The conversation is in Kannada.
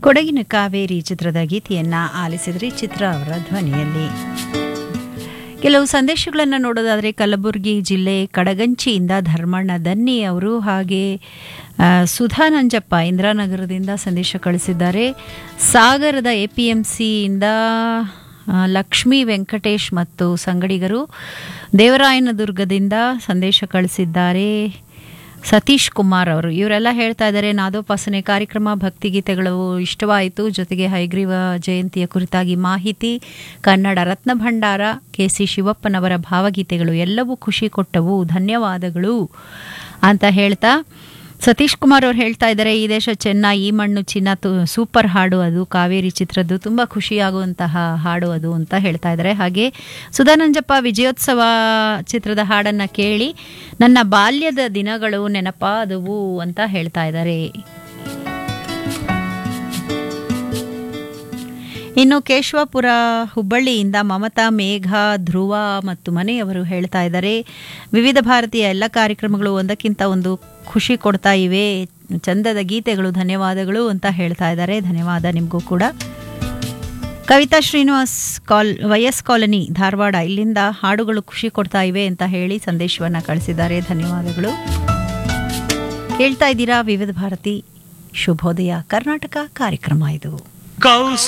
ಕೊಡಗಿನ ಕಾವೇರಿ ಚಿತ್ರದ ಗೀತೆಯನ್ನ ಆಲಿಸಿದ್ರಿ ಚಿತ್ರ ಅವರ ಧ್ವನಿಯಲ್ಲಿ ಕೆಲವು ಸಂದೇಶಗಳನ್ನು ನೋಡೋದಾದರೆ ಕಲಬುರಗಿ ಜಿಲ್ಲೆ ಕಡಗಂಚಿಯಿಂದ ಧರ್ಮಣ್ಣ ದನ್ನಿ ಅವರು ಹಾಗೆ ಆ, ಸುಧಾ ನಂಜಪ್ಪ ಇಂದಿರಾನಗರದಿಂದ ಸಂದೇಶ ಕಳಿಸಿದ್ದಾರೆ ಸಾಗರದ ಎ ಪಿ ಎಂ ಸಿಯಿಂದ ಲಕ್ಷ್ಮೀ ವೆಂಕಟೇಶ್ ಮತ್ತು ಸಂಗಡಿಗರು ದೇವರಾಯನದುರ್ಗದಿಂದ ಸಂದೇಶ ಕಳಿಸಿದ್ದಾರೆ ಸತೀಶ್ ಕುಮಾರ್ ಅವರು ಇವರೆಲ್ಲ ಹೇಳ್ತಾ ಇದ್ದಾರೆ ನಾದೋಪಾಸನೆ ಕಾರ್ಯಕ್ರಮ ಭಕ್ತಿಗೀತೆಗಳು ಇಷ್ಟವಾಯಿತು ಜೊತೆಗೆ ಹೈಗ್ರೀವ ಜಯಂತಿಯ ಕುರಿತಾಗಿ ಮಾಹಿತಿ ಕನ್ನಡ ರತ್ನ ಭಂಡಾರ ಕೆ ಸಿ ಶಿವಪ್ಪನವರ ಭಾವಗೀತೆಗಳು ಎಲ್ಲವೂ ಖುಷಿ ಕೊಟ್ಟವು ಧನ್ಯವಾದಗಳು ಅಂತ ಹೇಳ್ತಾ ಸತೀಶ್ ಕುಮಾರ್ ಅವರು ಹೇಳ್ತಾ ಇದ್ದಾರೆ ಈ ದೇಶ ಚೆನ್ನ ಈ ಮಣ್ಣು ಚಿನ್ನ ತು ಸೂಪರ್ ಹಾಡು ಅದು ಕಾವೇರಿ ಚಿತ್ರದ್ದು ತುಂಬ ಖುಷಿಯಾಗುವಂತಹ ಹಾಡು ಅದು ಅಂತ ಹೇಳ್ತಾ ಇದ್ದಾರೆ ಹಾಗೆ ಸುಧಾನಂಜಪ್ಪ ವಿಜಯೋತ್ಸವ ಚಿತ್ರದ ಹಾಡನ್ನು ಕೇಳಿ ನನ್ನ ಬಾಲ್ಯದ ದಿನಗಳು ನೆನಪಾದವು ಅಂತ ಹೇಳ್ತಾ ಇದ್ದಾರೆ ಇನ್ನು ಕೇಶವಪುರ ಹುಬ್ಬಳ್ಳಿಯಿಂದ ಮಮತಾ ಮೇಘ ಧ್ರುವ ಮತ್ತು ಮನೆಯವರು ಹೇಳ್ತಾ ಇದ್ದಾರೆ ವಿವಿಧ ಭಾರತೀಯ ಎಲ್ಲ ಕಾರ್ಯಕ್ರಮಗಳು ಒಂದಕ್ಕಿಂತ ಒಂದು ಖುಷಿ ಕೊಡ್ತಾ ಇವೆ ಚಂದದ ಗೀತೆಗಳು ಧನ್ಯವಾದಗಳು ಅಂತ ಹೇಳ್ತಾ ಇದ್ದಾರೆ ಧನ್ಯವಾದ ನಿಮಗೂ ಕೂಡ ಕವಿತಾ ಶ್ರೀನಿವಾಸ್ ಕಾಲ್ ವೈಎಸ್ ಕಾಲನಿ ಧಾರವಾಡ ಇಲ್ಲಿಂದ ಹಾಡುಗಳು ಖುಷಿ ಕೊಡ್ತಾ ಇವೆ ಅಂತ ಹೇಳಿ ಸಂದೇಶವನ್ನು ಕಳಿಸಿದ್ದಾರೆ ಧನ್ಯವಾದಗಳು ಕೇಳ್ತಾ ಇದ್ದೀರಾ ವಿವಿಧ ಭಾರತಿ ಶುಭೋದಯ ಕರ್ನಾಟಕ ಕಾರ್ಯಕ್ರಮ ಇದು ಕೌಸ್